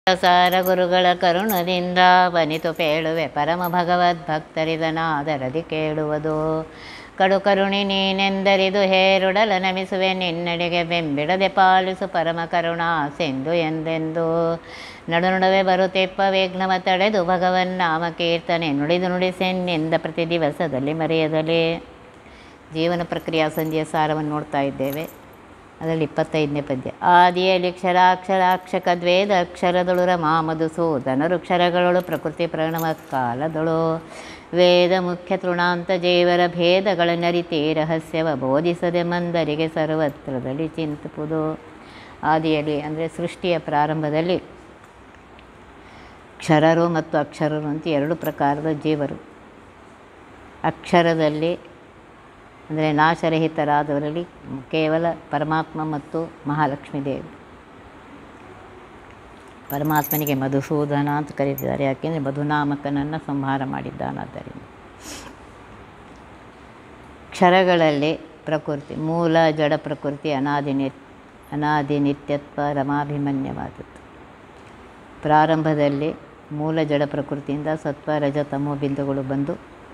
ಸಾರ ಗುರುಗಳ ಕರುಣದಿಂದ ಬನಿತು ಪೇಳುವೆ ಪರಮ ಭಗವದ್ಭಕ್ತರಿದನಾದರದಿ ಕೇಳುವುದು ಕಡು ಕರುಣಿ ನೀನೆಂದರಿದು ಹೇರುಡಲ ನಮಿಸುವೆ ನಿನ್ನಡೆಗೆ ಬೆಂಬಿಡದೆ ಪಾಲಿಸು ಪರಮ ಕರುಣಾ ಸೆಂದು ಎಂದೆಂದು ನಡು ನಡುವೆ ಬರುತ್ತೆಪ್ಪ ವಿಘ್ನವ ತಡೆದು ಭಗವನ್ ನಾಮ ಕೀರ್ತನೆ ನುಡಿದು ನುಡಿಸೆನ್ನೆಂದ ಪ್ರತಿ ದಿವಸದಲ್ಲಿ ಮರೆಯದಲೇ ಜೀವನ ಪ್ರಕ್ರಿಯಾ ಸಂಧಿಯ ಸಾರವನ್ನು ನೋಡ್ತಾ ಇದ್ದೇವೆ ಅದರಲ್ಲಿ ಇಪ್ಪತ್ತೈದನೇ ಪದ್ಯ ಆದಿಯಲ್ಲಿ ಕ್ಷರಾಕ್ಷರಾಕ್ಷಕ ದ್ವೇದ ಅಕ್ಷರದಳು ರಮಾ ಮಧುಸೂದನರು ಕ್ಷರಗಳಳು ಪ್ರಕೃತಿ ಪ್ರಣವ ಕಾಲದಳು ವೇದ ಮುಖ್ಯ ತೃಣಾಂತ ಜೀವರ ಭೇದಗಳ ನರಿತೇ ರಹಸ್ಯವ ಬೋಧಿಸದೆ ಮಂದರಿಗೆ ಸರ್ವತ್ರದಲ್ಲಿ ಚಿಂತಿಪುದು ಆದಿಯಲ್ಲಿ ಅಂದರೆ ಸೃಷ್ಟಿಯ ಪ್ರಾರಂಭದಲ್ಲಿ ಕ್ಷರರು ಮತ್ತು ಅಕ್ಷರರು ಅಂತ ಎರಡು ಪ್ರಕಾರದ ಜೀವರು ಅಕ್ಷರದಲ್ಲಿ ಅಂದರೆ ನಾಶರಹಿತರಾದವರಲ್ಲಿ ಕೇವಲ ಪರಮಾತ್ಮ ಮತ್ತು ಮಹಾಲಕ್ಷ್ಮೀ ದೇವಿ ಪರಮಾತ್ಮನಿಗೆ ಮಧುಸೂದನ ಅಂತ ಕರೀತಿದ್ದಾರೆ ಯಾಕೆಂದರೆ ಮಧುನಾಮಕನನ್ನು ಸಂಹಾರ ಮಾಡಿದ್ದಾನಾದ್ದರಿಂದ ಕ್ಷರಗಳಲ್ಲಿ ಪ್ರಕೃತಿ ಮೂಲ ಜಡ ಪ್ರಕೃತಿ ಅನಾದಿ ನಿ ಅನಾದಿ ನಿತ್ಯತ್ವ ರಮಾಭಿಮನ್ಯವಾದದ್ದು ಪ್ರಾರಂಭದಲ್ಲಿ ಮೂಲ ಜಡ ಪ್ರಕೃತಿಯಿಂದ ಸತ್ವ ರಜ ತಮೋ ಬಿಂದುಗಳು ಬಂದು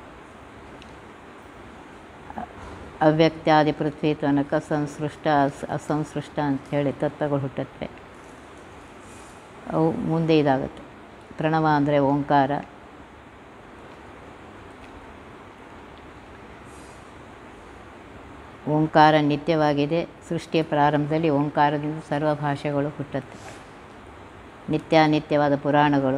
ಅವ್ಯಕ್ತಾದಿ ಪೃಥ್ವಿ ತನಕ ಸಂಸೃಷ್ಟ ಅಸ್- ಅಸಂಸೃಷ್ಟ ಅಂತ ಹೇಳಿ ತತ್ವಗಳು ಹುಟ್ಟುತ್ತವೆ ಅವು ಮುಂದೆ ಇದಾಗುತ್ತೆ ಪ್ರಣವ ಅಂದರೆ ಓಂಕಾರ ಓಂಕಾರ ನಿತ್ಯವಾಗಿದೆ ಸೃಷ್ಟಿಯ ಪ್ರಾರಂಭದಲ್ಲಿ ಓಂಕಾರದಿಂದ ಸರ್ವ ಭಾಷೆಗಳು ಹುಟ್ಟುತ್ತೆ ನಿತ್ಯಾನಿತ್ಯವಾದ ಪುರಾಣಗಳು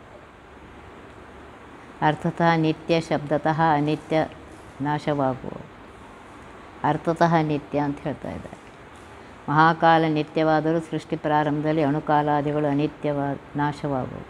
ಅರ್ಥತಃ ನಿತ್ಯ ಶಬ್ದತಃ ಅನಿತ್ಯ ನಾಶವಾಗುವ ಅರ್ಥತಃ ನಿತ್ಯ ಅಂತ ಹೇಳ್ತಾ ಇದ್ದಾರೆ ಮಹಾಕಾಲ ನಿತ್ಯವಾದರೂ ಸೃಷ್ಟಿ ಪ್ರಾರಂಭದಲ್ಲಿ ಅಣುಕಾಲಾದಿಗಳು ಅನಿತ್ಯವಾದ ನಾಶವಾಗುವು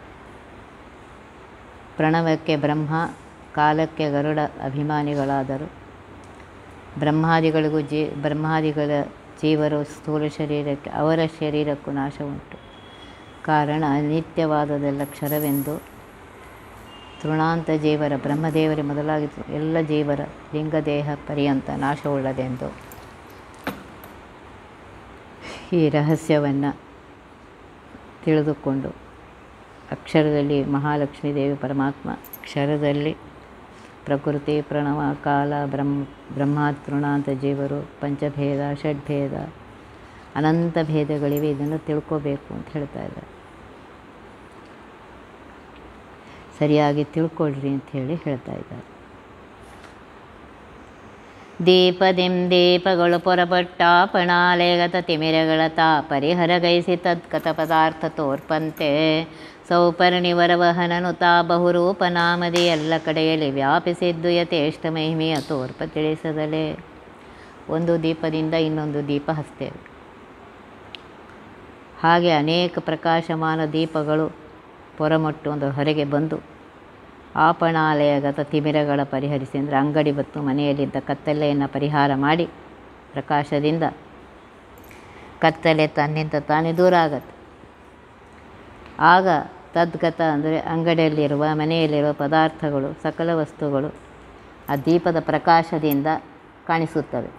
ಪ್ರಣವಕ್ಕೆ ಬ್ರಹ್ಮ ಕಾಲಕ್ಕೆ ಗರುಡ ಅಭಿಮಾನಿಗಳಾದರು ಬ್ರಹ್ಮಾದಿಗಳಿಗೂ ಜೀ ಬ್ರಹ್ಮಾದಿಗಳ ಜೀವರು ಸ್ಥೂಲ ಶರೀರಕ್ಕೆ ಅವರ ಶರೀರಕ್ಕೂ ನಾಶ ಉಂಟು ಕಾರಣ ಅನಿತ್ಯವಾದದೆಲ್ಲ ಕ್ಷರವೆಂದು ತೃಣಾಂತ ಜೀವರ ಬ್ರಹ್ಮದೇವರೇ ಮೊದಲಾಗಿ ಎಲ್ಲ ಜೀವರ ಲಿಂಗದೇಹ ಪರ್ಯಂತ ನಾಶವುಳ್ಳದೆಂದು ಈ ರಹಸ್ಯವನ್ನು ತಿಳಿದುಕೊಂಡು ಅಕ್ಷರದಲ್ಲಿ ಮಹಾಲಕ್ಷ್ಮೀ ದೇವಿ ಪರಮಾತ್ಮ ಕ್ಷರದಲ್ಲಿ ಪ್ರಕೃತಿ ಪ್ರಣವ ಕಾಲ ಬ್ರಹ್ಮ ಬ್ರಹ್ಮ ತೃಣಾಂತ ಜೀವರು ಪಂಚಭೇದ ಷಡ್ಭೇದ ಅನಂತ ಭೇದಗಳಿವೆ ಇದನ್ನು ತಿಳ್ಕೋಬೇಕು ಅಂತ ಹೇಳ್ತಾ ಇದ್ದಾರೆ ಸರಿಯಾಗಿ ತಿಳ್ಕೊಳ್ರಿ ಅಂತ ಹೇಳಿ ಹೇಳ್ತಾ ಇದ್ದಾರೆ ದೀಪದಿಂ ದೀಪಗಳು ಪೊರಪಟ್ಟಾಪಣಾಲೇಗತ ತಿಮಿರಗಳ ತಾ ಪರಿಹರಗೈಸಿ ತದ್ಗತ ಪದಾರ್ಥ ತೋರ್ಪಂತೆ ಸೌಪರ್ಣಿವರವಹನನು ತಾ ಬಹುರೂಪ ನಾಮದಿ ಎಲ್ಲ ಕಡೆಯಲ್ಲಿ ವ್ಯಾಪಿಸಿದ್ದು ಯಥೇಷ್ಟ ಮಹಿಮೆಯ ತೋರ್ಪ ತಿಳಿಸದಲೇ ಒಂದು ದೀಪದಿಂದ ಇನ್ನೊಂದು ದೀಪ ಹಚ್ತೇವೆ ಹಾಗೆ ಅನೇಕ ಪ್ರಕಾಶಮಾನ ದೀಪಗಳು ಪೊರಮಟ್ಟು ಒಂದು ಹೊರಗೆ ಬಂದು ಆಪಣಾಲಯಗತ ತಿಮಿರಗಳ ಪರಿಹರಿಸಿ ಅಂದರೆ ಅಂಗಡಿ ಬತ್ತು ಮನೆಯಲ್ಲಿದ್ದ ಕತ್ತಲೆಯನ್ನು ಪರಿಹಾರ ಮಾಡಿ ಪ್ರಕಾಶದಿಂದ ಕತ್ತಲೆ ತನ್ನಿಂದ ತಾನೇ ದೂರ ಆಗತ್ತೆ ಆಗ ತದ್ಗತ ಅಂದರೆ ಅಂಗಡಿಯಲ್ಲಿರುವ ಮನೆಯಲ್ಲಿರುವ ಪದಾರ್ಥಗಳು ಸಕಲ ವಸ್ತುಗಳು ಆ ದೀಪದ ಪ್ರಕಾಶದಿಂದ ಕಾಣಿಸುತ್ತವೆ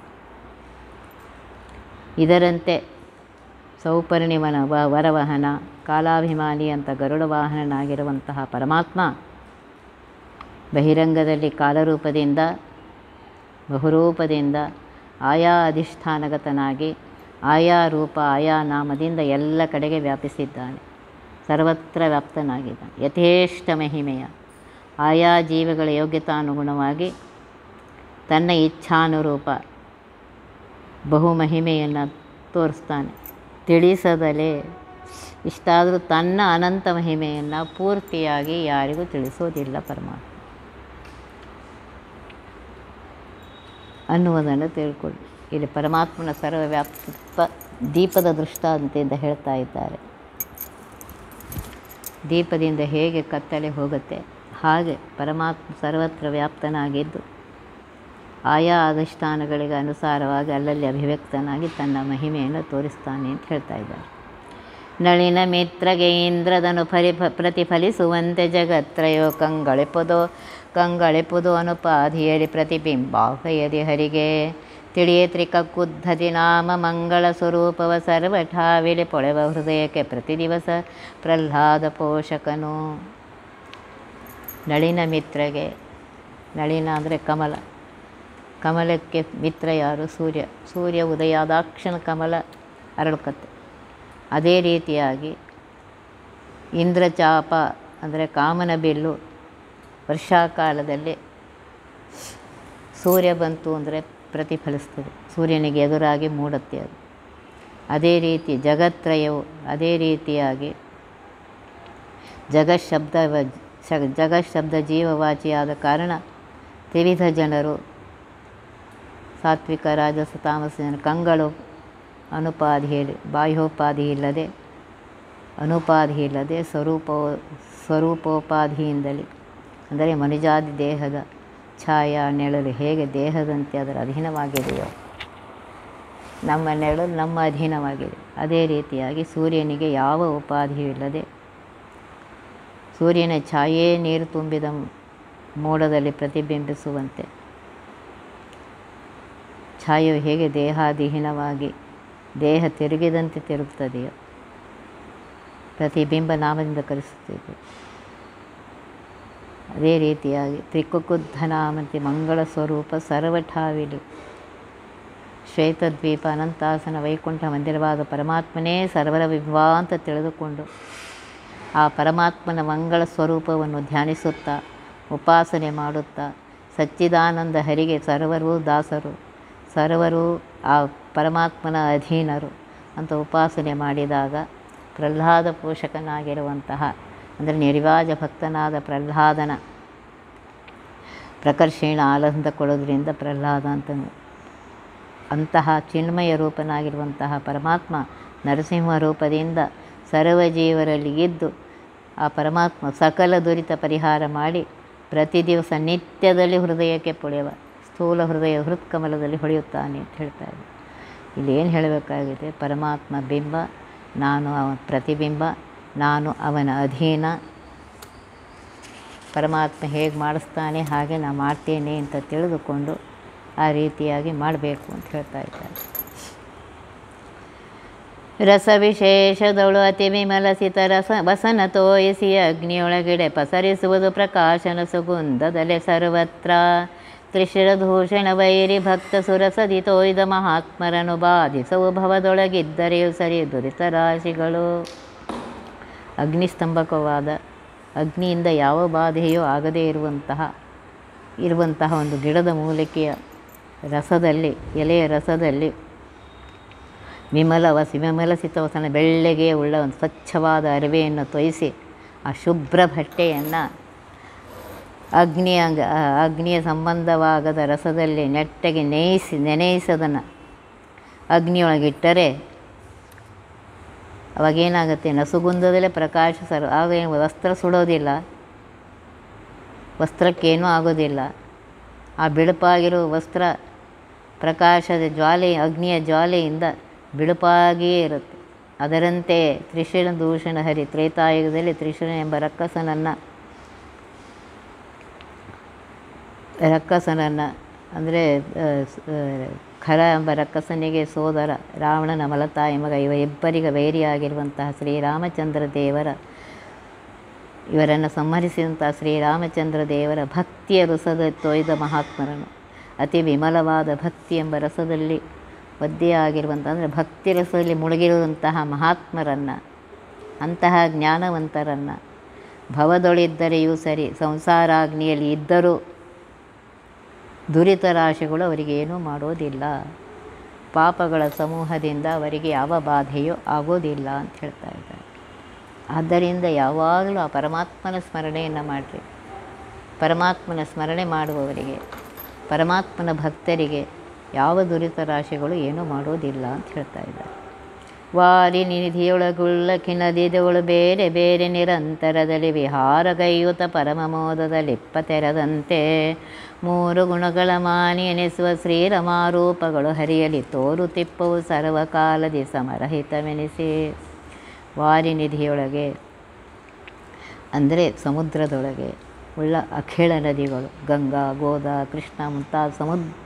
ಇದರಂತೆ ಸೌಪರ್ಣಿಮನ ವ ವರವಹನ ಕಾಲಾಭಿಮಾನಿ ಅಂತ ಗರುಡ ವಾಹನನಾಗಿರುವಂತಹ ಪರಮಾತ್ಮ ಬಹಿರಂಗದಲ್ಲಿ ಕಾಲರೂಪದಿಂದ ಬಹುರೂಪದಿಂದ ಆಯಾ ಅಧಿಷ್ಠಾನಗತನಾಗಿ ಆಯಾ ರೂಪ ಆಯಾ ನಾಮದಿಂದ ಎಲ್ಲ ಕಡೆಗೆ ವ್ಯಾಪಿಸಿದ್ದಾನೆ ಸರ್ವತ್ರ ವ್ಯಾಪ್ತನಾಗಿದ್ದಾನೆ ಯಥೇಷ್ಟ ಮಹಿಮೆಯ ಆಯಾ ಜೀವಿಗಳ ಯೋಗ್ಯತಾನುಗುಣವಾಗಿ ತನ್ನ ಇಚ್ಛಾನುರೂಪ ಬಹುಮಹಿಮೆಯನ್ನು ತೋರಿಸ್ತಾನೆ ತಿಳಿಸದಲೇ ಇಷ್ಟಾದರೂ ತನ್ನ ಅನಂತ ಮಹಿಮೆಯನ್ನು ಪೂರ್ತಿಯಾಗಿ ಯಾರಿಗೂ ತಿಳಿಸೋದಿಲ್ಲ ಪರಮಾತ್ಮ ಅನ್ನುವುದನ್ನು ತಿಳ್ಕೊಳ್ಳಿ ಇಲ್ಲಿ ಪರಮಾತ್ಮನ ಸರ್ವವ್ಯಾಪ್ತ ದೀಪದ ದೃಷ್ಟಾಂತದಿಂದ ಹೇಳ್ತಾ ಇದ್ದಾರೆ ದೀಪದಿಂದ ಹೇಗೆ ಕತ್ತಲೆ ಹೋಗುತ್ತೆ ಹಾಗೆ ಪರಮಾತ್ಮ ಸರ್ವತ್ರ ವ್ಯಾಪ್ತನಾಗಿದ್ದು ಆಯಾ ಅಧಿಷ್ಠಾನಗಳಿಗೆ ಅನುಸಾರವಾಗಿ ಅಲ್ಲಲ್ಲಿ ಅಭಿವ್ಯಕ್ತನಾಗಿ ತನ್ನ ಮಹಿಮೆಯನ್ನು ತೋರಿಸ್ತಾನೆ ಅಂತ ಹೇಳ್ತಾ ಇದ್ದಾರೆ ನಳಿನ ಮಿತ್ರಗೆ ಇಂದ್ರದನು ಫಲಿ ಪ್ರತಿಫಲಿಸುವಂತೆ ಜಗತ್ರಯೋ ಕಂಗಳಿಪುದು ಕಂಗಳಿಪುದು ಅನುಪಾಧಿಯಲಿ ಪ್ರತಿಬಿಂಬ ಕೈಯದಿ ಹರಿಗೆ ತಿಳಿಯೇ ತ್ರಿಕಕ್ಕುದ್ಧತಿ ನಾಮ ಮಂಗಳ ಸ್ವರೂಪವ ಸರ್ವಠಾವಿಲಿ ಪೊಳೆವ ಹೃದಯಕ್ಕೆ ಪ್ರತಿ ದಿವಸ ಪ್ರಹ್ಲಾದ ಪೋಷಕನು ನಳಿನ ಮಿತ್ರಗೆ ನಳಿನ ಅಂದರೆ ಕಮಲ ಕಮಲಕ್ಕೆ ಮಿತ್ರ ಯಾರು ಸೂರ್ಯ ಸೂರ್ಯ ಉದಯ ಆದಾಕ್ಷಣ ಕಮಲ ಅರಳುಕತ್ತೆ ಅದೇ ರೀತಿಯಾಗಿ ಇಂದ್ರಚಾಪ ಅಂದರೆ ಕಾಮನ ಬಿಲ್ಲು ವರ್ಷಾಕಾಲದಲ್ಲಿ ಸೂರ್ಯ ಬಂತು ಅಂದರೆ ಪ್ರತಿಫಲಿಸ್ತದೆ ಸೂರ್ಯನಿಗೆ ಎದುರಾಗಿ ಮೂಡುತ್ತೆ ಅದು ಅದೇ ರೀತಿ ಜಗತ್ರಯವು ಅದೇ ರೀತಿಯಾಗಿ ಜಗಶಬ್ದ ಜಗಶಬ್ದ ಜೀವವಾಚಿಯಾದ ಕಾರಣ ತ್ರಿವಿಧ ಜನರು ಸಾತ್ವಿಕ ರಾಜಸ ತಾಮಸ ಜನ ಕಂಗಳು ಅನುಪಾಧಿಯಲ್ಲಿ ಬಾಹ್ಯೋಪಾಧಿ ಇಲ್ಲದೆ ಅನುಪಾಧಿ ಇಲ್ಲದೆ ಸ್ವರೂಪ ಸ್ವರೂಪೋಪಾಧಿಯಿಂದಲೇ ಅಂದರೆ ಮನುಜಾದಿ ದೇಹದ ಛಾಯಾ ನೆಳಲು ಹೇಗೆ ದೇಹದಂತೆ ಅದರ ಅಧೀನವಾಗಿದೆಯೋ ನಮ್ಮ ನೆರಳು ನಮ್ಮ ಅಧೀನವಾಗಿದೆ ಅದೇ ರೀತಿಯಾಗಿ ಸೂರ್ಯನಿಗೆ ಯಾವ ಉಪಾಧಿಯೂ ಇಲ್ಲದೆ ಸೂರ್ಯನ ಛಾಯೆ ನೀರು ತುಂಬಿದ ಮೋಡದಲ್ಲಿ ಪ್ರತಿಬಿಂಬಿಸುವಂತೆ ಛಾಯೆಯು ಹೇಗೆ ದೇಹಾಧೀನವಾಗಿ ದೇಹ ತಿರುಗಿದಂತೆ ತಿರುಗುತ್ತದೆಯೋ ಪ್ರತಿಬಿಂಬ ನಾಮದಿಂದ ಕಲಿಸುತ್ತಿದೆ ಅದೇ ರೀತಿಯಾಗಿ ತ್ರಿಕುಕುದ್ಧನಾಮಂತಿ ಮಂಗಳ ಸ್ವರೂಪ ಸರ್ವಠಾವಿಲು ಶ್ವೇತದ್ವೀಪ ಅನಂತಾಸನ ವೈಕುಂಠ ಮಂದಿರವಾದ ಪರಮಾತ್ಮನೇ ಸರ್ವರ ವಿಭವ ಅಂತ ತಿಳಿದುಕೊಂಡು ಆ ಪರಮಾತ್ಮನ ಮಂಗಳ ಸ್ವರೂಪವನ್ನು ಧ್ಯಾನಿಸುತ್ತಾ ಉಪಾಸನೆ ಮಾಡುತ್ತಾ ಸಚ್ಚಿದಾನಂದ ಹರಿಗೆ ಸರ್ವರೂ ದಾಸರು ಸರ್ವರೂ ಆ ಪರಮಾತ್ಮನ ಅಧೀನರು ಅಂತ ಉಪಾಸನೆ ಮಾಡಿದಾಗ ಪ್ರಹ್ಲಾದ ಪೋಷಕನಾಗಿರುವಂತಹ ಅಂದರೆ ನಿರ್ವಾಜ ಭಕ್ತನಾದ ಪ್ರಹ್ಲಾದನ ಪ್ರಕರ್ಷೇಣ ಆನಂದ ಕೊಡೋದ್ರಿಂದ ಪ್ರಹ್ಲಾದ ಅಂತನು ಅಂತಹ ಚಿನ್ಮಯ ರೂಪನಾಗಿರುವಂತಹ ಪರಮಾತ್ಮ ನರಸಿಂಹ ರೂಪದಿಂದ ಸರ್ವಜೀವರಲ್ಲಿ ಇದ್ದು ಆ ಪರಮಾತ್ಮ ಸಕಲ ದುರಿತ ಪರಿಹಾರ ಮಾಡಿ ಪ್ರತಿ ದಿವಸ ನಿತ್ಯದಲ್ಲಿ ಹೃದಯಕ್ಕೆ ಪೊಳೆಯುವ ಸ್ಥೂಲ ಹೃದಯ ಹೃತ್ಕಮಲದಲ್ಲಿ ಹೊಳೆಯುತ್ತಾನೆ ಅಂತ ಹೇಳ್ತಾ ಇದ್ದೆ ಇಲ್ಲಿ ಏನು ಹೇಳಬೇಕಾಗಿದೆ ಪರಮಾತ್ಮ ಬಿಂಬ ನಾನು ಅವನ ಪ್ರತಿಬಿಂಬ ನಾನು ಅವನ ಅಧೀನ ಪರಮಾತ್ಮ ಹೇಗೆ ಮಾಡಿಸ್ತಾನೆ ಹಾಗೆ ನಾನು ಮಾಡ್ತೇನೆ ಅಂತ ತಿಳಿದುಕೊಂಡು ಆ ರೀತಿಯಾಗಿ ಮಾಡಬೇಕು ಅಂತ ಹೇಳ್ತಾ ಇದ್ದಾರೆ ರಸವಿಶೇಷದಳು ಅತಿ ವಿಮಲಸಿತ ರಸ ವಸನ ತೋಯಿಸಿ ಅಗ್ನಿಯೊಳಗಿಡೆ ಪಸರಿಸುವುದು ಪ್ರಕಾಶನ ಸುಗುಂದದಲೆ ಸರ್ವತ್ರ ತ್ರಿಶಿರದೂಷಣ ವೈರಿ ಭಕ್ತ ಸುರಸದಿ ತೋಯ್ದ ಮಹಾತ್ಮರನು ಬಾಧಿಸವು ಭವದೊಳಗಿದ್ದರೆಯೂ ಸರಿ ದುರಿತ ರಾಶಿಗಳು ಅಗ್ನಿಸ್ತಂಭಕವಾದ ಅಗ್ನಿಯಿಂದ ಯಾವ ಬಾಧೆಯೂ ಆಗದೇ ಇರುವಂತಹ ಇರುವಂತಹ ಒಂದು ಗಿಡದ ಮೂಲಿಕೆಯ ರಸದಲ್ಲಿ ಎಲೆಯ ರಸದಲ್ಲಿ ವಿಮಲ ವಸಿ ವಿಮಲಸಿತ ವಸನ ಬೆಳ್ಳಗೆ ಉಳ್ಳ ಒಂದು ಸ್ವಚ್ಛವಾದ ಅರಿವೆಯನ್ನು ತೊಯಿಸಿ ಆ ಶುಭ್ರ ಬಟ್ಟೆಯನ್ನು ಅಗ್ನಿಯ ಅಂಗ ಅಗ್ನಿಯ ಸಂಬಂಧವಾಗದ ರಸದಲ್ಲಿ ನೆಟ್ಟಗೆ ನೇಯಿಸಿ ನೆನೆಯಿಸೋದನ್ನು ಅಗ್ನಿಯೊಳಗಿಟ್ಟರೆ ಅವಾಗೇನಾಗುತ್ತೆ ನಸುಗುಂದದಲ್ಲೇ ಪ್ರಕಾಶ ಸರ್ ಆಗ ಏನು ವಸ್ತ್ರ ಸುಡೋದಿಲ್ಲ ವಸ್ತ್ರಕ್ಕೇನೂ ಆಗೋದಿಲ್ಲ ಆ ಬಿಳುಪಾಗಿರೋ ವಸ್ತ್ರ ಪ್ರಕಾಶದ ಜ್ವಾಲೆ ಅಗ್ನಿಯ ಜ್ವಾಲೆಯಿಂದ ಬಿಳುಪಾಗಿಯೇ ಇರುತ್ತೆ ಅದರಂತೆ ತ್ರಿಶೂಲ ದೂಷಣ ಹರಿ ತ್ರೇತಾಯುಗದಲ್ಲಿ ತ್ರಿಶೂಲ ಎಂಬ ರಕ್ಕಸನನ್ನು ರಕ್ಕಸನನ್ನು ಅಂದರೆ ಖರ ಎಂಬ ರಕ್ಕಸನಿಗೆ ಸೋದರ ರಾವಣನ ಮಲತಾಯಿ ಮಗ ಇವ ಇಬ್ಬರಿಗೆ ವೈರಿಯಾಗಿರುವಂತಹ ಶ್ರೀರಾಮಚಂದ್ರ ದೇವರ ಇವರನ್ನು ಸಂಹರಿಸಿದಂಥ ಶ್ರೀರಾಮಚಂದ್ರ ದೇವರ ಭಕ್ತಿಯ ರಸದ ತೊಯ್ದ ಮಹಾತ್ಮರನ್ನು ಅತಿ ವಿಮಲವಾದ ಭಕ್ತಿ ಎಂಬ ರಸದಲ್ಲಿ ಒದ್ದೆಯಾಗಿರುವಂಥ ಅಂದರೆ ಭಕ್ತಿ ರಸದಲ್ಲಿ ಮುಳುಗಿರುವಂತಹ ಮಹಾತ್ಮರನ್ನು ಅಂತಹ ಜ್ಞಾನವಂತರನ್ನು ಭವದೊಳಿದ್ದರೆಯೂ ಸರಿ ಸಂಸಾರಾಗ್ನಿಯಲ್ಲಿ ಇದ್ದರೂ ದುರಿತ ರಾಶಿಗಳು ಅವರಿಗೆ ಏನೂ ಮಾಡೋದಿಲ್ಲ ಪಾಪಗಳ ಸಮೂಹದಿಂದ ಅವರಿಗೆ ಯಾವ ಬಾಧೆಯೂ ಆಗೋದಿಲ್ಲ ಅಂತ ಹೇಳ್ತಾ ಇದ್ದಾರೆ ಆದ್ದರಿಂದ ಯಾವಾಗಲೂ ಆ ಪರಮಾತ್ಮನ ಸ್ಮರಣೆಯನ್ನು ಮಾಡಿರಿ ಪರಮಾತ್ಮನ ಸ್ಮರಣೆ ಮಾಡುವವರಿಗೆ ಪರಮಾತ್ಮನ ಭಕ್ತರಿಗೆ ಯಾವ ದುರಿತ ರಾಶಿಗಳು ಏನೂ ಮಾಡೋದಿಲ್ಲ ಅಂತ ಹೇಳ್ತಾ ಇದ್ದಾರೆ ವಾರಿ ನಿಧಿಯೊಳಗುಳ್ಳ ಕಿನದಿದವಳು ಬೇರೆ ಬೇರೆ ನಿರಂತರದಲ್ಲಿ ವಿಹಾರಗೈಯುತ ಪರಮ ಮೋದದಲ್ಲಿಪ್ಪ ತೆರದಂತೆ ಮೂರು ಗುಣಗಳ ಮಾನಿ ಎನಿಸುವ ಶ್ರೀರಮಾರೂಪಗಳು ಹರಿಯಲಿ ತೋರುತಿಪ್ಪವು ಸರ್ವಕಾಲದಿ ಸಮರಹಿತವೆನಿಸಿ ವಾರಿನಿಧಿಯೊಳಗೆ ಅಂದರೆ ಸಮುದ್ರದೊಳಗೆ ಉಳ್ಳ ಅಖಿಳ ನದಿಗಳು ಗಂಗಾ ಗೋದಾ ಕೃಷ್ಣ ಮುಂತಾದ ಸಮುದ್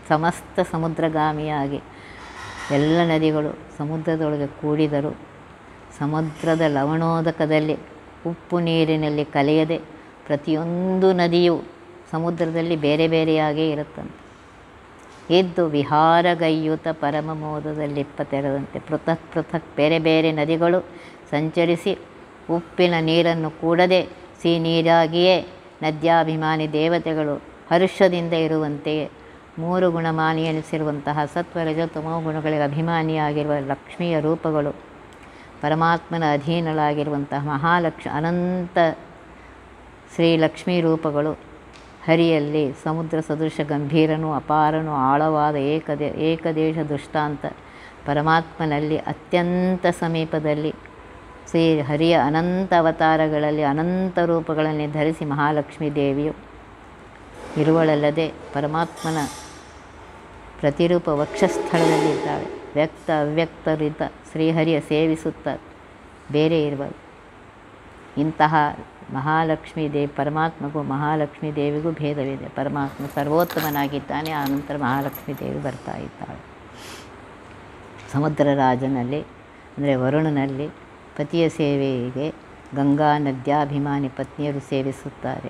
ಸಮಸ್ತ ಸಮುದ್ರಗಾಮಿಯಾಗಿ ಎಲ್ಲ ನದಿಗಳು ಸಮುದ್ರದೊಳಗೆ ಕೂಡಿದರು ಸಮುದ್ರದ ಲವಣೋದಕದಲ್ಲಿ ಉಪ್ಪು ನೀರಿನಲ್ಲಿ ಕಲೆಯದೆ ಪ್ರತಿಯೊಂದು ನದಿಯು ಸಮುದ್ರದಲ್ಲಿ ಬೇರೆ ಬೇರೆಯಾಗೇ ಇರುತ್ತಂತೆ ಇದ್ದು ವಿಹಾರಗೈಯುತ ಪರಮ ಮೋದದಲ್ಲಿಪ್ಪ ತೆರೆದಂತೆ ಪೃಥಕ್ ಪೃಥಕ್ ಬೇರೆ ಬೇರೆ ನದಿಗಳು ಸಂಚರಿಸಿ ಉಪ್ಪಿನ ನೀರನ್ನು ಕೂಡದೆ ಸಿಹಿ ನೀರಾಗಿಯೇ ನದ್ಯಾಭಿಮಾನಿ ದೇವತೆಗಳು ಹರ್ಷದಿಂದ ಇರುವಂತೆಯೇ ಮೂರು ಗುಣಮಾನಿ ಎನಿಸಿರುವಂತಹ ಸತ್ವರಜ ತಮೋ ಗುಣಗಳಿಗೆ ಅಭಿಮಾನಿಯಾಗಿರುವ ಲಕ್ಷ್ಮಿಯ ರೂಪಗಳು ಪರಮಾತ್ಮನ ಅಧೀನಳಾಗಿರುವಂತಹ ಮಹಾಲಕ್ಷ್ಮಿ ಅನಂತ ಶ್ರೀ ಲಕ್ಷ್ಮೀ ರೂಪಗಳು ಹರಿಯಲ್ಲಿ ಸಮುದ್ರ ಸದೃಶ ಗಂಭೀರನು ಅಪಾರನು ಆಳವಾದ ಏಕದೇ ಏಕದೇಶ ದೃಷ್ಟಾಂತ ಪರಮಾತ್ಮನಲ್ಲಿ ಅತ್ಯಂತ ಸಮೀಪದಲ್ಲಿ ಶ್ರೀ ಹರಿಯ ಅನಂತ ಅವತಾರಗಳಲ್ಲಿ ಅನಂತ ರೂಪಗಳಲ್ಲಿ ಧರಿಸಿ ಮಹಾಲಕ್ಷ್ಮೀ ದೇವಿಯು ಇರುವಳಲ್ಲದೆ ಪರಮಾತ್ಮನ ಪ್ರತಿರೂಪ ವಕ್ಷಸ್ಥಳದಲ್ಲಿದ್ದಾಳೆ ವ್ಯಕ್ತ ಅವ್ಯಕ್ತರಿತ ಶ್ರೀಹರಿಯ ಸೇವಿಸುತ್ತ ಬೇರೆ ಇರುವಳು ಇಂತಹ ಮಹಾಲಕ್ಷ್ಮೀ ದೇವಿ ಪರಮಾತ್ಮಗೂ ಮಹಾಲಕ್ಷ್ಮೀ ದೇವಿಗೂ ಭೇದವಿದೆ ಪರಮಾತ್ಮ ಸರ್ವೋತ್ತಮನಾಗಿದ್ದಾನೆ ಆನಂತರ ಮಹಾಲಕ್ಷ್ಮೀ ದೇವಿ ಬರ್ತಾ ಇದ್ದಾಳೆ ಸಮುದ್ರ ರಾಜನಲ್ಲಿ ಅಂದರೆ ವರುಣನಲ್ಲಿ ಪತಿಯ ಸೇವೆಗೆ ಗಂಗಾ ನದ್ಯಾಭಿಮಾನಿ ಪತ್ನಿಯರು ಸೇವಿಸುತ್ತಾರೆ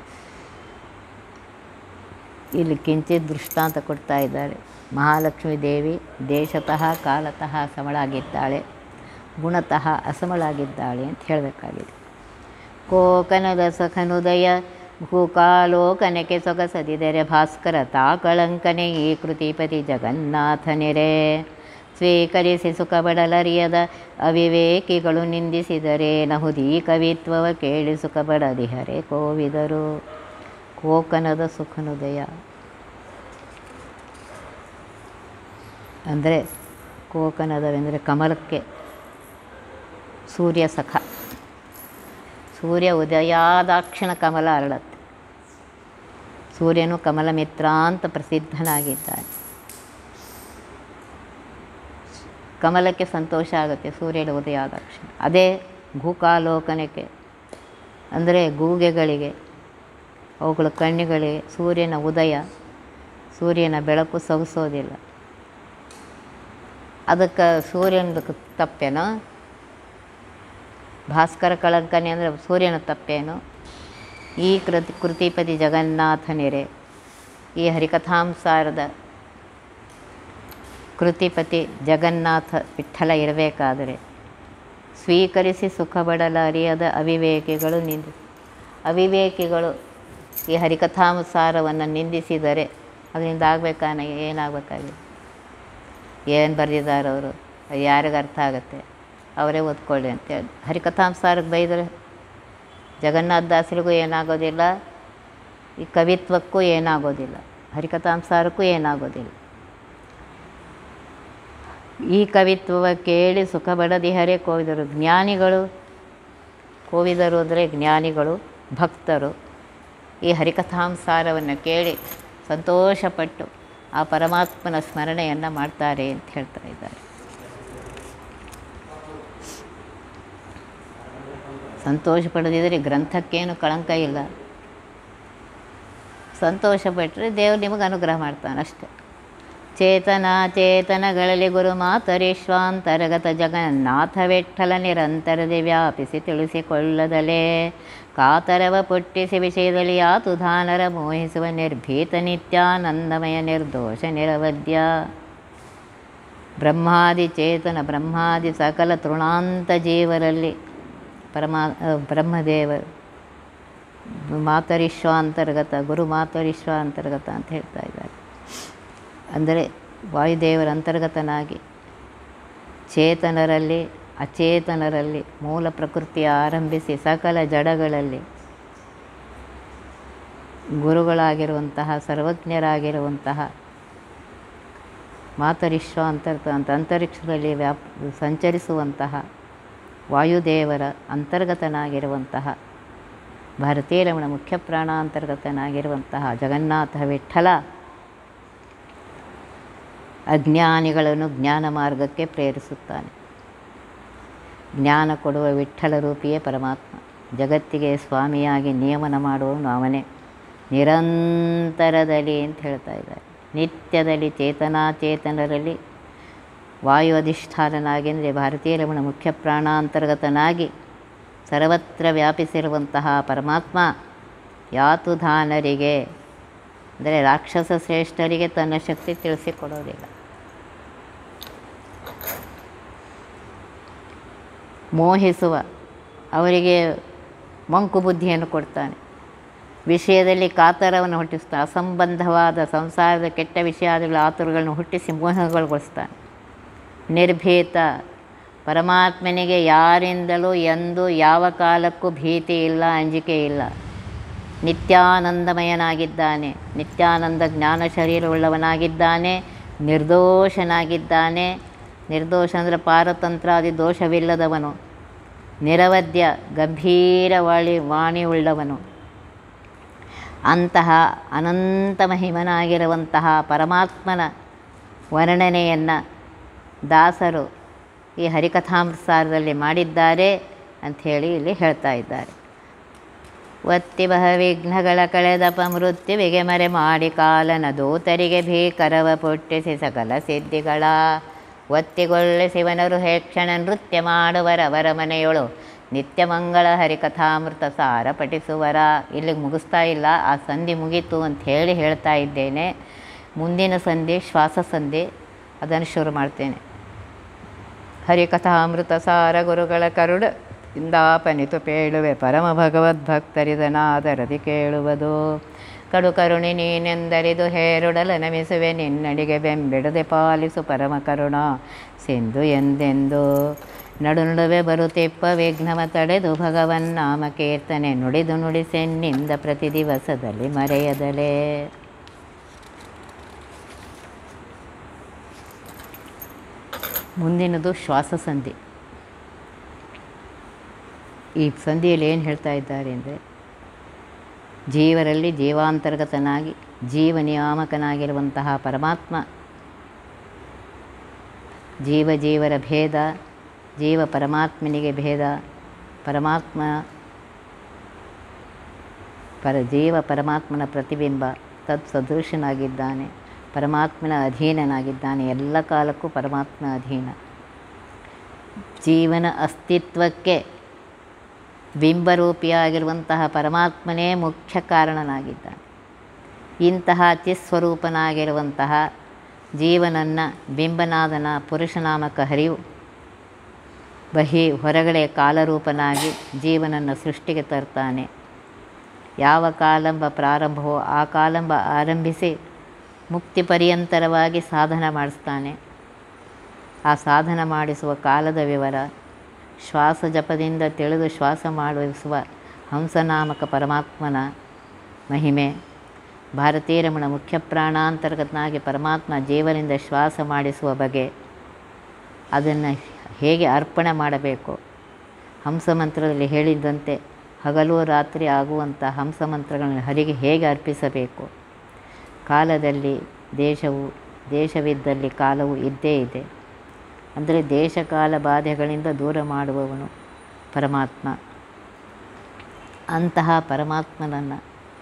ಇಲ್ಲಿ ಕಿಂಚಿತ್ ದೃಷ್ಟಾಂತ ಕೊಡ್ತಾ ಇದ್ದಾರೆ ಮಹಾಲಕ್ಷ್ಮೀ ದೇವಿ ದೇಶತಃ ಕಾಲತಃ ಸಮಳಾಗಿದ್ದಾಳೆ ಗುಣತಃ ಅಸಮಳಾಗಿದ್ದಾಳೆ ಅಂತ ಹೇಳಬೇಕಾಗಿದೆ ಕೋಕನದ ಸಖನುದಯ ಭೂಕಾಲೋಕನಕ್ಕೆ ಸೊಗಸದಿದರೆ ಭಾಸ್ಕರ ತಾಕಳಂಕನೆ ಈ ಕೃತಿಪತಿ ಜಗನ್ನಾಥನಿರೆ ಸ್ವೀಕರಿಸಿ ಸುಖಬಡಲರಿಯದ ಅವಿವೇಕಿಗಳು ನಿಂದಿಸಿದರೆ ನಹುದೀ ಕವಿತ್ವವ ಕೇಳಿ ಸುಖಬಡದಿಹರೆ ಕೋವಿದರು ಕೋಕನದ ಸುಖನುದಯ ಅಂದರೆ ಕೋಕನದವೆಂದರೆ ಕಮಲಕ್ಕೆ ಸೂರ್ಯ ಸಖ ಸೂರ್ಯ ಉದಯಾದಾಕ್ಷಿಣ ಕಮಲ ಅರಳತ್ತೆ ಸೂರ್ಯನು ಕಮಲ ಮಿತ್ರ ಅಂತ ಪ್ರಸಿದ್ಧನಾಗಿದ್ದಾನೆ ಕಮಲಕ್ಕೆ ಸಂತೋಷ ಆಗುತ್ತೆ ಸೂರ್ಯನ ಉದಯ ಆದಾಕ್ಷಿಣ ಅದೇ ಭೂಕಾಲೋಕನಕ್ಕೆ ಅಂದರೆ ಗೂಗೆಗಳಿಗೆ ಅವುಗಳ ಕಣ್ಣುಗಳಿಗೆ ಸೂರ್ಯನ ಉದಯ ಸೂರ್ಯನ ಬೆಳಕು ಸೊಗಸೋದಿಲ್ಲ ಅದಕ್ಕೆ ಸೂರ್ಯನದು ತಪ್ಪೇನೋ ಭಾಸ್ಕರ ಕಳಂಕನೆ ಅಂದರೆ ಸೂರ್ಯನ ತಪ್ಪೇನು ಈ ಕೃತಿ ಕೃತಿಪತಿ ಜಗನ್ನಾಥನಿರೆ ಈ ಹರಿಕಥಾಂಸಾರದ ಕೃತಿಪತಿ ಜಗನ್ನಾಥ ವಿಠಲ ಇರಬೇಕಾದರೆ ಸ್ವೀಕರಿಸಿ ಸುಖಬಡಲ ಅರಿಯದ ಅವಿವೇಕಿಗಳು ನಿಂದಿ ಅವಿವೇಕಿಗಳು ಈ ಹರಿಕಥಾಂಸಾರವನ್ನು ನಿಂದಿಸಿದರೆ ಅದರಿಂದ ಆಗಬೇಕಾನ ಏನಾಗಬೇಕಾಗಿದೆ ಏನು ಬರೆದಿದ್ದಾರೆ ಅವರು ಯಾರಿಗೆ ಅರ್ಥ ಆಗುತ್ತೆ ಅವರೇ ಓದ್ಕೊಳ್ಳಿ ಅಂತೇಳಿ ಹರಿಕಥಾಂಸಾರಕ್ಕೆ ಬೈದರೆ ಜಗನ್ನಾಥ ದಾಸರಿಗೂ ಏನಾಗೋದಿಲ್ಲ ಈ ಕವಿತ್ವಕ್ಕೂ ಏನಾಗೋದಿಲ್ಲ ಹರಿಕಥಾಂಸಾರಕ್ಕೂ ಏನಾಗೋದಿಲ್ಲ ಈ ಕವಿತ್ವವ ಕೇಳಿ ಸುಖ ಬಡದಿಹರೇ ಕೋವಿದರು ಜ್ಞಾನಿಗಳು ಕೋವಿದರು ಅಂದರೆ ಜ್ಞಾನಿಗಳು ಭಕ್ತರು ಈ ಹರಿಕಥಾಂಸಾರವನ್ನು ಕೇಳಿ ಸಂತೋಷಪಟ್ಟು ಆ ಪರಮಾತ್ಮನ ಸ್ಮರಣೆಯನ್ನು ಮಾಡ್ತಾರೆ ಅಂತ ಹೇಳ್ತಾ ಇದ್ದಾರೆ ಸಂತೋಷ ಪಡೆದಿದ್ದರೆ ಗ್ರಂಥಕ್ಕೇನು ಕಳಂಕ ಇಲ್ಲ ಸಂತೋಷಪಟ್ಟರೆ ದೇವರು ನಿಮಗೆ ಅನುಗ್ರಹ ಮಾಡ್ತಾನೆ ಅಷ್ಟೆ ಚೇತನ ಚೇತನಗಳಲ್ಲಿ ಗುರು ಮಾತರೇಶ್ವಾಂತರಗತ ಜಗನ್ನಾಥ ವಿಠಲ ನಿರಂತರದಿ ವ್ಯಾಪಿಸಿ ತಿಳಿಸಿಕೊಳ್ಳದಲೇ ಕಾತರವ ಪುಟ್ಟಿಸಿ ವಿಷಯದಲ್ಲಿ ಯಾತು ಧಾನರ ಮೋಹಿಸುವ ನಿರ್ಭೀತ ನಿತ್ಯಾನಂದಮಯ ನಿರ್ದೋಷ ನಿರವಧ್ಯ ಬ್ರಹ್ಮಾದಿ ಚೇತನ ಬ್ರಹ್ಮಾದಿ ಸಕಲ ತೃಣಾಂತ ಜೀವರಲ್ಲಿ ಪರಮಾ ಬ್ರಹ್ಮದೇವರು ಮಾತರಿಶ್ವಾಂತರ್ಗತ ಗುರು ಮಾತರಿಶ್ವಾಂತರ್ಗತ ಅಂತ ಹೇಳ್ತಾ ಇದ್ದಾರೆ ಅಂದರೆ ವಾಯುದೇವರ ಅಂತರ್ಗತನಾಗಿ ಚೇತನರಲ್ಲಿ ಅಚೇತನರಲ್ಲಿ ಮೂಲ ಪ್ರಕೃತಿಯ ಆರಂಭಿಸಿ ಸಕಲ ಜಡಗಳಲ್ಲಿ ಗುರುಗಳಾಗಿರುವಂತಹ ಸರ್ವಜ್ಞರಾಗಿರುವಂತಹ ಮಾತರಿಶ್ವ ಅಂತರ್ಗ ಅಂತ ಅಂತರಿಕ್ಷದಲ್ಲಿ ವ್ಯಾಪ್ ಸಂಚರಿಸುವಂತಹ ವಾಯುದೇವರ ಅಂತರ್ಗತನಾಗಿರುವಂತಹ ಭಾರತೀಯ ರಮಣ ಮುಖ್ಯ ಪ್ರಾಣಾಂತರ್ಗತನಾಗಿರುವಂತಹ ಜಗನ್ನಾಥ ವಿಠಲ ಅಜ್ಞಾನಿಗಳನ್ನು ಜ್ಞಾನ ಮಾರ್ಗಕ್ಕೆ ಪ್ರೇರಿಸುತ್ತಾನೆ ಜ್ಞಾನ ಕೊಡುವ ವಿಠಲ ರೂಪಿಯೇ ಪರಮಾತ್ಮ ಜಗತ್ತಿಗೆ ಸ್ವಾಮಿಯಾಗಿ ನಿಯಮನ ಮಾಡುವವನು ಅವನೇ ನಿರಂತರದಲ್ಲಿ ಅಂತ ಹೇಳ್ತಾ ಇದ್ದಾರೆ ನಿತ್ಯದಲ್ಲಿ ಚೇತನಾಚೇತನರಲ್ಲಿ ವಾಯು ಅಧಿಷ್ಠಾನನಾಗಿ ಅಂದರೆ ಭಾರತೀಯ ರಮಣ ಮುಖ್ಯ ಪ್ರಾಣಾಂತರ್ಗತನಾಗಿ ಸರ್ವತ್ರ ವ್ಯಾಪಿಸಿರುವಂತಹ ಪರಮಾತ್ಮ ಯಾತುಧಾನರಿಗೆ ಅಂದರೆ ರಾಕ್ಷಸ ಶ್ರೇಷ್ಠರಿಗೆ ತನ್ನ ಶಕ್ತಿ ತಿಳಿಸಿಕೊಡೋದಿಲ್ಲ ಮೋಹಿಸುವ ಅವರಿಗೆ ಮಂಕು ಬುದ್ಧಿಯನ್ನು ಕೊಡ್ತಾನೆ ವಿಷಯದಲ್ಲಿ ಕಾತರವನ್ನು ಹುಟ್ಟಿಸ್ತಾನೆ ಅಸಂಬಂಧವಾದ ಸಂಸಾರದ ಕೆಟ್ಟ ವಿಷಯಾದಿಗಳ ಆತುರಗಳನ್ನು ಹುಟ್ಟಿಸಿ ಮೋಹಗೊಳಿಸ್ತಾನೆ ನಿರ್ಭೀತ ಪರಮಾತ್ಮನಿಗೆ ಯಾರಿಂದಲೂ ಎಂದು ಯಾವ ಕಾಲಕ್ಕೂ ಭೀತಿ ಇಲ್ಲ ಅಂಜಿಕೆ ಇಲ್ಲ ನಿತ್ಯಾನಂದಮಯನಾಗಿದ್ದಾನೆ ನಿತ್ಯಾನಂದ ಜ್ಞಾನ ಶರೀರವುಳ್ಳವನಾಗಿದ್ದಾನೆ ನಿರ್ದೋಷನಾಗಿದ್ದಾನೆ ನಿರ್ದೋಷ ಅಂದರೆ ಪಾರತಂತ್ರಾದಿ ದೋಷವಿಲ್ಲದವನು ನಿರವಧ್ಯ ಗಂಭೀರ ವಾಳಿ ವಾಣಿಯುಳ್ಳವನು ಅಂತಹ ಅನಂತ ಮಹಿಮನಾಗಿರುವಂತಹ ಪರಮಾತ್ಮನ ವರ್ಣನೆಯನ್ನು ದಾಸರು ಈ ಹರಿಕಥಾಮೃತಸಾರದಲ್ಲಿ ಮಾಡಿದ್ದಾರೆ ಅಂಥೇಳಿ ಇಲ್ಲಿ ಹೇಳ್ತಾ ಇದ್ದಾರೆ ಒತ್ತಿ ಬಹ ವಿಘ್ನಗಳ ಕಳೆದಪ ಮೃತ್ಯುವಿಗೆ ಮರೆ ಮಾಡಿ ಕಾಲನ ದೂತರಿಗೆ ಭೀಕರವ ಪುಟ್ಟಿಸಿ ಸಕಲ ಸಿದ್ಧಿಗಳ ಒತ್ತಿಗೊಳ್ಳಿಸಿವನರು ಹೇಕ್ಷಣ ನೃತ್ಯ ಮಾಡುವರವರ ಮನೆಯೊಳು ನಿತ್ಯ ಮಂಗಳ ಹರಿಕಥಾಮೃತ ಸಾರ ಪಠಿಸುವರ ಇಲ್ಲಿಗೆ ಮುಗಿಸ್ತಾ ಇಲ್ಲ ಆ ಸಂಧಿ ಮುಗೀತು ಅಂತ ಹೇಳಿ ಹೇಳ್ತಾ ಇದ್ದೇನೆ ಮುಂದಿನ ಸಂಧಿ ಶ್ವಾಸ ಸಂಧಿ ಅದನ್ನು ಶುರು ಮಾಡ್ತೇನೆ ಹರಿಕಥಾಮೃತ ಸಾರ ಗುರುಗಳ ಕರುಡ ಇಂದಾಪನಿತು ಪೇಳುವೆ ಪರಮ ಭಗವದ್ಭಕ್ತರಿದನಾದರದಿ ಕೇಳುವುದು ಕಡು ಕರುಣಿ ನೀನೆಂದರಿದು ಹೇರುಡಲ ನಮಿಸುವೆ ನಿನ್ನಡಿಗೆ ಬೆಂಬಿಡದೆ ಪಾಲಿಸು ಪರಮ ಕರುಣ ಸಿಂಧು ಎಂದೆಂದು ನಡು ನಡುವೆ ಬರುತ್ತಿಪ್ಪ ವಿಘ್ನವ ತಡೆದು ಭಗವನ್ ನಾಮ ಕೀರ್ತನೆ ನುಡಿದು ನುಡಿಸೆನ್ನಿಂದ ಪ್ರತಿ ದಿವಸದಲ್ಲಿ ಮರೆಯದಲೇ ಮುಂದಿನದು ಶ್ವಾಸ ಸಂಧಿ ಈ ಸಂಧಿಯಲ್ಲಿ ಏನು ಹೇಳ್ತಾ ಇದ್ದಾರೆ ಅಂದರೆ ಜೀವರಲ್ಲಿ ಜೀವಾಂತರ್ಗತನಾಗಿ ಜೀವ ನಿಯಾಮಕನಾಗಿರುವಂತಹ ಪರಮಾತ್ಮ ಜೀವ ಜೀವರ ಭೇದ ಜೀವ ಪರಮಾತ್ಮನಿಗೆ ಭೇದ ಪರಮಾತ್ಮ ಪರ ಜೀವ ಪರಮಾತ್ಮನ ಪ್ರತಿಬಿಂಬ ತತ್ ಸದೃಶನಾಗಿದ್ದಾನೆ ಪರಮಾತ್ಮನ ಅಧೀನನಾಗಿದ್ದಾನೆ ಎಲ್ಲ ಕಾಲಕ್ಕೂ ಪರಮಾತ್ಮ ಅಧೀನ ಜೀವನ ಅಸ್ತಿತ್ವಕ್ಕೆ ಬಿಂಬರೂಪಿಯಾಗಿರುವಂತಹ ಪರಮಾತ್ಮನೇ ಮುಖ್ಯ ಕಾರಣನಾಗಿದ್ದಾನೆ ಇಂತಹ ಚಿಸ್ವರೂಪನಾಗಿರುವಂತಹ ಜೀವನನ್ನು ಬಿಂಬನಾದನ ಪುರುಷನಾಮಕ ಹರಿವು ಬಹಿ ಹೊರಗಡೆ ಕಾಲರೂಪನಾಗಿ ಜೀವನನ್ನು ಸೃಷ್ಟಿಗೆ ತರ್ತಾನೆ ಯಾವ ಕಾಲಂಬ ಪ್ರಾರಂಭವೋ ಆ ಕಾಲಂಬ ಆರಂಭಿಸಿ ಮುಕ್ತಿ ಪರ್ಯಂತರವಾಗಿ ಸಾಧನ ಮಾಡಿಸ್ತಾನೆ ಆ ಸಾಧನ ಮಾಡಿಸುವ ಕಾಲದ ವಿವರ ಶ್ವಾಸ ಜಪದಿಂದ ತಿಳಿದು ಶ್ವಾಸ ಮಾಡಿಸುವ ಹಂಸನಾಮಕ ಪರಮಾತ್ಮನ ಮಹಿಮೆ ಭಾರತೀಯ ರಮಣ ಮುಖ್ಯ ಪ್ರಾಣಾಂತರ್ಗತನಾಗಿ ಪರಮಾತ್ಮ ಜೀವನಿಂದ ಶ್ವಾಸ ಮಾಡಿಸುವ ಬಗೆ ಅದನ್ನು ಹೇಗೆ ಅರ್ಪಣೆ ಮಾಡಬೇಕು ಹಂಸ ಮಂತ್ರದಲ್ಲಿ ಹೇಳಿದ್ದಂತೆ ಹಗಲು ರಾತ್ರಿ ಆಗುವಂಥ ಹಂಸ ಮಂತ್ರಗಳನ್ನು ಹರಿಗೆ ಹೇಗೆ ಅರ್ಪಿಸಬೇಕು ಕಾಲದಲ್ಲಿ ದೇಶವು ದೇಶವಿದ್ದಲ್ಲಿ ಕಾಲವು ಇದ್ದೇ ಇದೆ ಅಂದರೆ ದೇಶಕಾಲ ಬಾಧೆಗಳಿಂದ ದೂರ ಮಾಡುವವನು ಪರಮಾತ್ಮ ಅಂತಹ ಪರಮಾತ್ಮನನ್ನು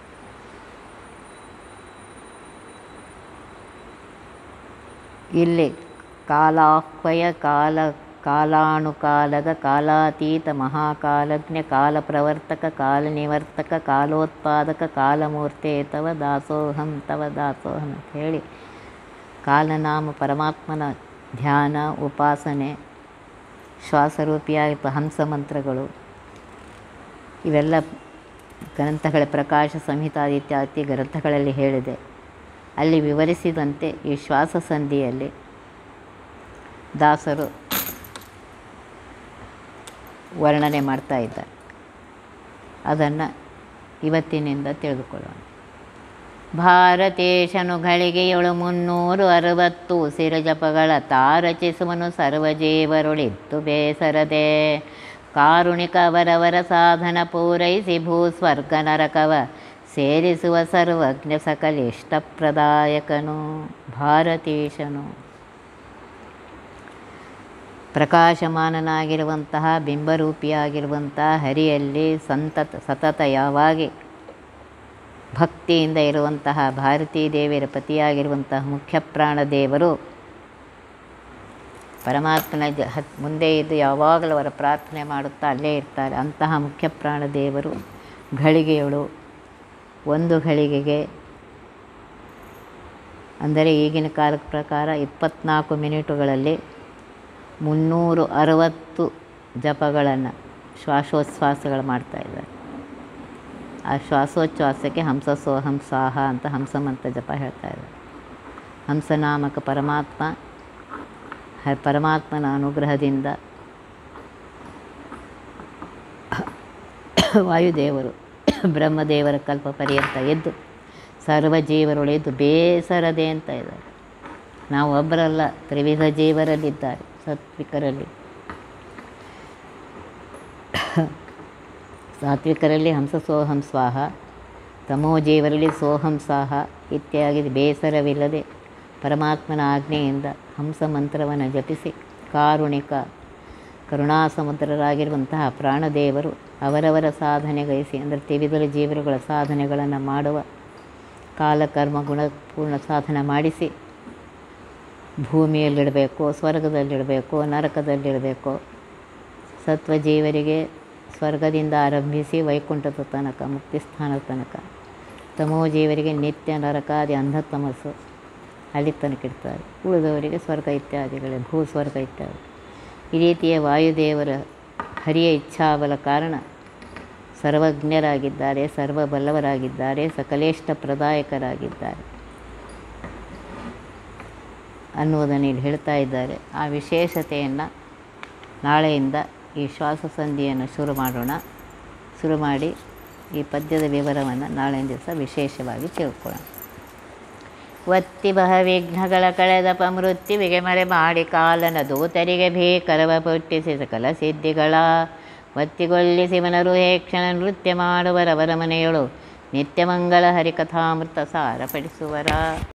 ಇಲ್ಲಿ ಕಾಲಾಹ್ವಯ ಕಾಲ ಕಾಲಾನುಕಾಲದ ಕಾಲಾತೀತ ಮಹಾಕಾಲಜ್ಞ ಕಾಲ ಪ್ರವರ್ತಕ ಕಾಲ ನಿವರ್ತಕ ಕಾಲೋತ್ಪಾದಕ ಕಾಲಮೂರ್ತೆ ತವ ದಾಸೋಹಂ ತವ ದಾಸೋಹಂ ಅಂತ ಹೇಳಿ ಕಾಲನಾಮ ಪರಮಾತ್ಮನ ಧ್ಯಾನ ಉಪಾಸನೆ ಶ್ವಾಸರೂಪಿಯಾಗಿ ಹಂಸ ಮಂತ್ರಗಳು ಇವೆಲ್ಲ ಗ್ರಂಥಗಳ ಪ್ರಕಾಶ ಸಂಹಿತಾದಿತ್ಯಾದಿ ಗ್ರಂಥಗಳಲ್ಲಿ ಹೇಳಿದೆ ಅಲ್ಲಿ ವಿವರಿಸಿದಂತೆ ಈ ಶ್ವಾಸ ಸಂಧಿಯಲ್ಲಿ ದಾಸರು ವರ್ಣನೆ ಮಾಡ್ತಾ ಇದ್ದಾರೆ ಅದನ್ನು ಇವತ್ತಿನಿಂದ ತಿಳಿದುಕೊಳ್ಳೋಣ ಭಾರತೇಶನು ಘಳಿಗೆಯೊಳು ಮುನ್ನೂರು ಅರವತ್ತು ಸಿರಜಪಗಳ ತಾರಚಿಸುವನು ಸರ್ವಜೀವರುಳಿತ್ತು ಬೇಸರದೆ ಕಾರುಣಿಕ ಅವರವರ ಸಾಧನ ಪೂರೈಸಿ ಭೂಸ್ವರ್ಗ ನರಕವ ಸೇರಿಸುವ ಸರ್ವಜ್ಞ ಸಕಲಿಷ್ಟಪ್ರದಾಯಕನು ಭಾರತೀಶನು ಪ್ರಕಾಶಮಾನನಾಗಿರುವಂತಹ ಬಿಂಬರೂಪಿಯಾಗಿರುವಂತಹ ಹರಿಯಲ್ಲಿ ಸಂತತ ಸತತ ಯಾವಾಗಿ ಭಕ್ತಿಯಿಂದ ಇರುವಂತಹ ಭಾರತೀ ದೇವಿಯರ ಪತಿಯಾಗಿರುವಂತಹ ಮುಖ್ಯ ಪ್ರಾಣ ದೇವರು ಪರಮಾತ್ಮನ ಜ ಹತ್ ಮುಂದೆ ಇದ್ದು ಯಾವಾಗಲೂ ಅವರ ಪ್ರಾರ್ಥನೆ ಮಾಡುತ್ತಾ ಅಲ್ಲೇ ಇರ್ತಾರೆ ಅಂತಹ ಮುಖ್ಯ ಪ್ರಾಣ ದೇವರು ಘಳಿಗೆಯಳು ಒಂದು ಘಳಿಗೆಗೆ ಅಂದರೆ ಈಗಿನ ಕಾಲದ ಪ್ರಕಾರ ಇಪ್ಪತ್ನಾಲ್ಕು ಮಿನಿಟುಗಳಲ್ಲಿ ಮುನ್ನೂರು ಅರವತ್ತು ಜಪಗಳನ್ನು ಶ್ವಾಸೋಚ್ಛ್ವಾಸಗಳು ಮಾಡ್ತಾಯಿದ್ದಾರೆ ಆ ಶ್ವಾಸೋಚ್ಛ್ವಾಸಕ್ಕೆ ಹಂಸ ಸೋಹಂ ಸಾಹ ಅಂತ ಹಂಸಮಂತ ಜಪ ಹೇಳ್ತಾ ಇದ್ದಾರೆ ಹಂಸನಾಮಕ ಪರಮಾತ್ಮ ಹ ಪರಮಾತ್ಮನ ಅನುಗ್ರಹದಿಂದ ವಾಯುದೇವರು ಬ್ರಹ್ಮದೇವರ ಕಲ್ಪ ಪರ್ಯಂತ ಎದ್ದು ಸರ್ವ ಜೀವರುಳಿದ್ದು ಬೇಸರದೆ ಅಂತ ಇದ್ದಾರೆ ನಾವು ಒಬ್ಬರಲ್ಲ ತ್ರಿವಿಧ ಜೀವರಲ್ಲಿದ್ದಾರೆ ಸಾತ್ವಿಕರಲ್ಲಿ ಸಾತ್ವಿಕರಲ್ಲಿ ಹಂಸ ಸೋಹಂ ಸ್ವಾಹ ತಮೋ ಜೀವರಲ್ಲಿ ಸೋಹಂ ಸಾಹ ಇತ್ಯಾದಿ ಬೇಸರವಿಲ್ಲದೆ ಪರಮಾತ್ಮನ ಆಜ್ಞೆಯಿಂದ ಹಂಸ ಮಂತ್ರವನ್ನು ಜಪಿಸಿ ಕಾರುಣಿಕ ಕರುಣಾಸಮುದ್ರರಾಗಿರುವಂತಹ ಪ್ರಾಣದೇವರು ಅವರವರ ಸಾಧನೆ ಗೈಸಿ ಅಂದರೆ ತ್ರಿವಿಧ ಜೀವರುಗಳ ಸಾಧನೆಗಳನ್ನು ಮಾಡುವ ಕಾಲಕರ್ಮ ಗುಣಪೂರ್ಣ ಸಾಧನೆ ಮಾಡಿಸಿ ಭೂಮಿಯಲ್ಲಿಡಬೇಕು ಸ್ವರ್ಗದಲ್ಲಿಡಬೇಕು ನರಕದಲ್ಲಿಡಬೇಕು ಸತ್ವಜೀವರಿಗೆ ಸ್ವರ್ಗದಿಂದ ಆರಂಭಿಸಿ ವೈಕುಂಠದ ತನಕ ಮುಕ್ತಿಸ್ಥಾನದ ತನಕ ತಮೋಜೀವರಿಗೆ ನಿತ್ಯ ನರಕಾದಿ ಅಂಧತಮಸ್ಸು ಅಲ್ಲಿ ತನಕ ಇಡ್ತಾರೆ ಉಳಿದವರಿಗೆ ಸ್ವರ್ಗ ಇತ್ಯಾದಿಗಳೇ ಭೂ ಸ್ವರ್ಗ ಇತ್ಯಾದಿ ಈ ರೀತಿಯ ವಾಯುದೇವರ ಹರಿಯ ಇಚ್ಛಾಬಲ ಕಾರಣ ಸರ್ವಜ್ಞರಾಗಿದ್ದಾರೆ ಸರ್ವಬಲ್ಲವರಾಗಿದ್ದಾರೆ ಸಕಲೇಷ್ಟ ಪ್ರದಾಯಕರಾಗಿದ್ದಾರೆ ಅನ್ನುವುದನ್ನು ಇಲ್ಲಿ ಹೇಳ್ತಾ ಇದ್ದಾರೆ ಆ ವಿಶೇಷತೆಯನ್ನು ನಾಳೆಯಿಂದ ಈ ಶ್ವಾಸ ಸಂಧಿಯನ್ನು ಶುರು ಮಾಡೋಣ ಶುರು ಮಾಡಿ ಈ ಪದ್ಯದ ವಿವರವನ್ನು ನಾಳಿನ ದಿವಸ ವಿಶೇಷವಾಗಿ ತಿಳ್ಕೊಳ್ಳೋಣ ಒತ್ತಿ ಬಹ ವಿಘ್ನಗಳ ಕಳೆದಪ ಮೃತ್ಯುವಿಗೆ ಮರೆ ಮಾಡಿ ಕಾಲನ ದೂತರಿಗೆ ಭೀಕರವ ಪುಟ್ಟಿಸಿ ಸಕಲ ಸಿದ್ಧಿಗಳ ಒತ್ತಿಗೊಳ್ಳಿಸಿ ಮನರು ಹೇಕ್ಷಣ ನೃತ್ಯ ಮಾಡುವರವರ ಮನೆಯೊಳು ನಿತ್ಯಮಂಗಲ ಹರಿಕಥಾಮೃತ ಸಾರಪಡಿಸುವರ